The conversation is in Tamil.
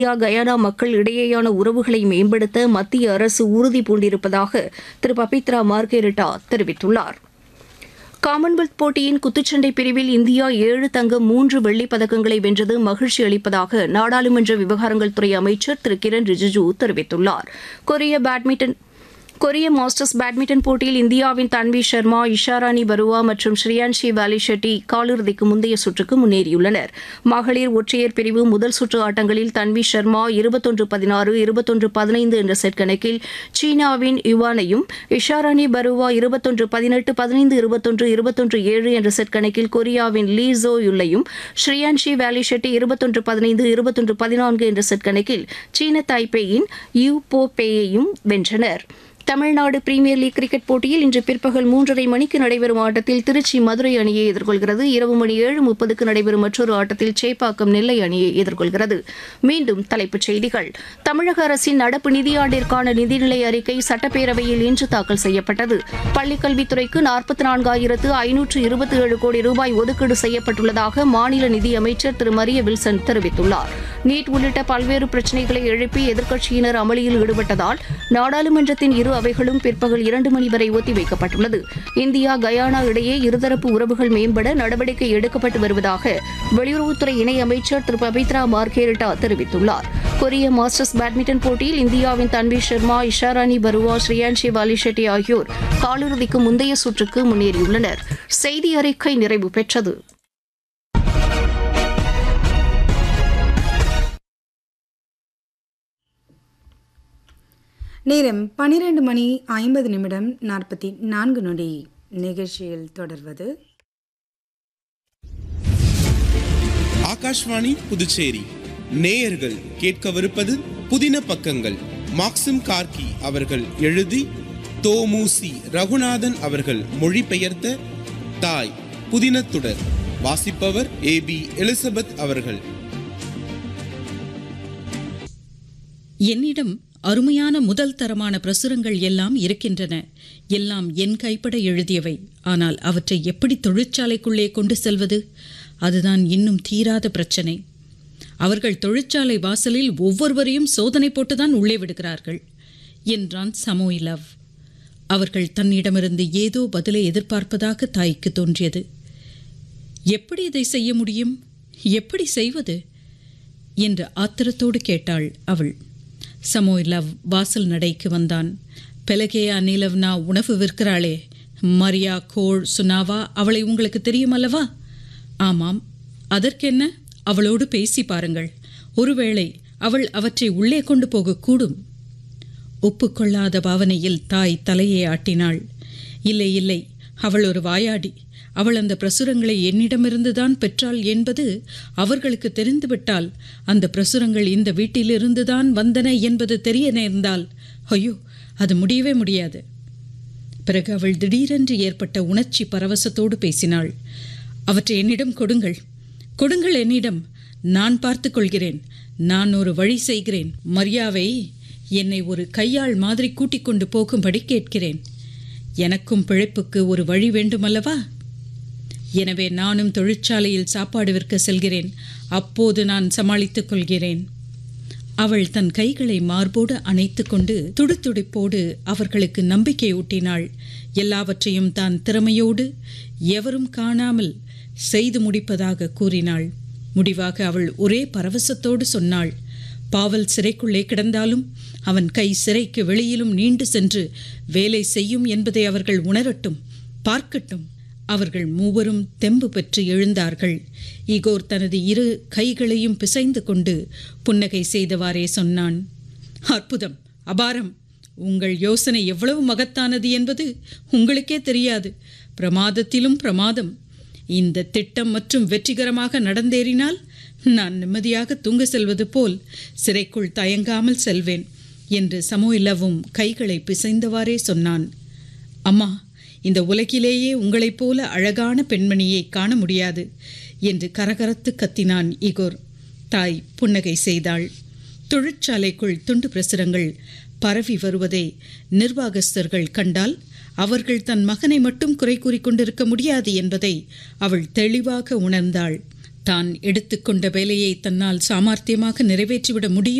இந்தியா கயானா மக்கள் இடையேயான உறவுகளை மேம்படுத்த மத்திய அரசு உறுதி பூண்டிருப்பதாக திரு பபித்ரா மார்கெரிட்டா தெரிவித்துள்ளார் காமன்வெல்த் போட்டியின் குத்துச்சண்டை பிரிவில் இந்தியா ஏழு தங்கம் மூன்று வெள்ளிப் பதக்கங்களை வென்றது மகிழ்ச்சி அளிப்பதாக நாடாளுமன்ற விவகாரங்கள் துறை அமைச்சர் திரு கிரண் ரிஜிஜூ தெரிவித்துள்ளார் கொரிய பேட்மிண்டன் கொரிய மாஸ்டர்ஸ் பேட்மிண்டன் போட்டியில் இந்தியாவின் தன்வி சர்மா இஷாராணி பருவா மற்றும் ஸ்ரீயான்ஷி வாலி ஷெட்டி காலிறுதிக்கு முந்தைய சுற்றுக்கு முன்னேறியுள்ளனர் மகளிர் ஒற்றையர் பிரிவு முதல் சுற்று ஆட்டங்களில் தன்வி சர்மா இருபத்தொன்று பதினாறு இருபத்தொன்று பதினைந்து என்ற செட் கணக்கில் சீனாவின் யுவானையும் இஷாராணி பருவா இருபத்தொன்று பதினெட்டு பதினைந்து இருபத்தொன்று இருபத்தொன்று ஏழு என்ற செட் கணக்கில் கொரியாவின் லீ ஜோ யுல்லையும் ஸ்ரீயான்ஷி வேலி ஷெட்டி இருபத்தொன்று பதினைந்து இருபத்தொன்று பதினான்கு என்ற செட் கணக்கில் சீன தாய்பேயின் யூ போ பேயையும் வென்றனர் தமிழ்நாடு பிரீமியர் லீக் கிரிக்கெட் போட்டியில் இன்று பிற்பகல் மூன்றரை மணிக்கு நடைபெறும் ஆட்டத்தில் திருச்சி மதுரை அணியை எதிர்கொள்கிறது இரவு மணி ஏழு முப்பதுக்கு நடைபெறும் மற்றொரு ஆட்டத்தில் சேப்பாக்கம் நெல்லை அணியை எதிர்கொள்கிறது மீண்டும் தலைப்புச் செய்திகள் தமிழக அரசின் நடப்பு நிதியாண்டிற்கான நிதிநிலை அறிக்கை சட்டப்பேரவையில் இன்று தாக்கல் செய்யப்பட்டது பள்ளிக்கல்வித்துறைக்கு நாற்பத்தி நான்காயிரத்து ஐநூற்று இருபத்தி ஏழு கோடி ரூபாய் ஒதுக்கீடு செய்யப்பட்டுள்ளதாக மாநில நிதியமைச்சர் திரு மரிய வில்சன் தெரிவித்துள்ளார் நீட் உள்ளிட்ட பல்வேறு பிரச்சினைகளை எழுப்பி எதிர்க்கட்சியினர் அமளியில் ஈடுபட்டதால் நாடாளுமன்றத்தின் இரு அவைகளும் பிற்பகல் இரண்டு மணி வரை ஒத்திவைக்கப்பட்டுள்ளது இந்தியா கயானா இடையே இருதரப்பு உறவுகள் மேம்பட நடவடிக்கை எடுக்கப்பட்டு வருவதாக வெளியுறவுத்துறை இணையமைச்சர் திரு பபித்ரா மார்கேரிட்டா தெரிவித்துள்ளார் கொரிய மாஸ்டர்ஸ் பேட்மிண்டன் போட்டியில் இந்தியாவின் தன்வி சர்மா இஷாராணி பருவா ஸ்ரீயான்ஷி வாலி ஷெட்டி ஆகியோர் காலிறுதிக்கு முந்தைய சுற்றுக்கு முன்னேறியுள்ளனர் செய்தி அறிக்கை நிறைவு பெற்றது நேரம் பன்னிரண்டு மணி ஐம்பது நிமிடம் நாற்பத்தி நான்கு நொடி நிகழ்ச்சியில் தொடர்வது ஆகாஷ்வாணி புதுச்சேரி நேயர்கள் கேட்கவிருப்பது புதின பக்கங்கள் மாக்சிம் கார்கி அவர்கள் எழுதி தோமுசி ரகுநாதன் அவர்கள் மொழிபெயர்த்த தாய் புதினத்துடர் வாசிப்பவர் ஏ பி எலிசபெத் அவர்கள் என்னிடம் அருமையான முதல் தரமான பிரசுரங்கள் எல்லாம் இருக்கின்றன எல்லாம் என் கைப்பட எழுதியவை ஆனால் அவற்றை எப்படி தொழிற்சாலைக்குள்ளே கொண்டு செல்வது அதுதான் இன்னும் தீராத பிரச்சனை அவர்கள் தொழிற்சாலை வாசலில் ஒவ்வொருவரையும் சோதனை போட்டுதான் உள்ளே விடுகிறார்கள் என்றான் சமோயிலவ் அவர்கள் தன்னிடமிருந்து ஏதோ பதிலை எதிர்பார்ப்பதாக தாய்க்கு தோன்றியது எப்படி இதை செய்ய முடியும் எப்படி செய்வது என்று ஆத்திரத்தோடு கேட்டாள் அவள் சமோயிலவ் வாசல் நடைக்கு வந்தான் பெலகேயா நீலவ்னா உணவு விற்கிறாளே மரியா கோள் சுனாவா அவளை உங்களுக்கு தெரியும் அல்லவா ஆமாம் அதற்கென்ன அவளோடு பேசி பாருங்கள் ஒருவேளை அவள் அவற்றை உள்ளே கொண்டு போகக்கூடும் ஒப்புக்கொள்ளாத பாவனையில் தாய் தலையை ஆட்டினாள் இல்லை இல்லை அவள் ஒரு வாயாடி அவள் அந்த பிரசுரங்களை என்னிடமிருந்துதான் பெற்றாள் என்பது அவர்களுக்கு தெரிந்துவிட்டால் அந்த பிரசுரங்கள் இந்த வீட்டிலிருந்துதான் வந்தன என்பது தெரிய நேர்ந்தால் ஐயோ அது முடியவே முடியாது பிறகு அவள் திடீரென்று ஏற்பட்ட உணர்ச்சி பரவசத்தோடு பேசினாள் அவற்றை என்னிடம் கொடுங்கள் கொடுங்கள் என்னிடம் நான் பார்த்துக் கொள்கிறேன் நான் ஒரு வழி செய்கிறேன் மரியாவை என்னை ஒரு கையாள் மாதிரி கூட்டிக் கொண்டு போகும்படி கேட்கிறேன் எனக்கும் பிழைப்புக்கு ஒரு வழி வேண்டுமல்லவா எனவே நானும் தொழிற்சாலையில் சாப்பாடு விற்க செல்கிறேன் அப்போது நான் சமாளித்துக் கொள்கிறேன் அவள் தன் கைகளை மார்போடு அணைத்து கொண்டு துடித்துடிப்போடு அவர்களுக்கு நம்பிக்கை ஊட்டினாள் எல்லாவற்றையும் தான் திறமையோடு எவரும் காணாமல் செய்து முடிப்பதாக கூறினாள் முடிவாக அவள் ஒரே பரவசத்தோடு சொன்னாள் பாவல் சிறைக்குள்ளே கிடந்தாலும் அவன் கை சிறைக்கு வெளியிலும் நீண்டு சென்று வேலை செய்யும் என்பதை அவர்கள் உணரட்டும் பார்க்கட்டும் அவர்கள் மூவரும் தெம்பு பெற்று எழுந்தார்கள் ஈகோர் தனது இரு கைகளையும் பிசைந்து கொண்டு புன்னகை செய்தவாறே சொன்னான் அற்புதம் அபாரம் உங்கள் யோசனை எவ்வளவு மகத்தானது என்பது உங்களுக்கே தெரியாது பிரமாதத்திலும் பிரமாதம் இந்த திட்டம் மற்றும் வெற்றிகரமாக நடந்தேறினால் நான் நிம்மதியாக தூங்க செல்வது போல் சிறைக்குள் தயங்காமல் செல்வேன் என்று சமோயிலவும் கைகளை பிசைந்தவாறே சொன்னான் அம்மா இந்த உலகிலேயே உங்களைப் போல அழகான பெண்மணியை காண முடியாது என்று கரகரத்து கத்தினான் இகோர் தாய் புன்னகை செய்தாள் தொழிற்சாலைக்குள் துண்டு பிரசுரங்கள் பரவி வருவதை நிர்வாகஸ்தர்கள் கண்டால் அவர்கள் தன் மகனை மட்டும் குறை கூறிக்கொண்டிருக்க முடியாது என்பதை அவள் தெளிவாக உணர்ந்தாள் தான் எடுத்துக்கொண்ட வேலையை தன்னால் சாமர்த்தியமாக நிறைவேற்றிவிட முடியும்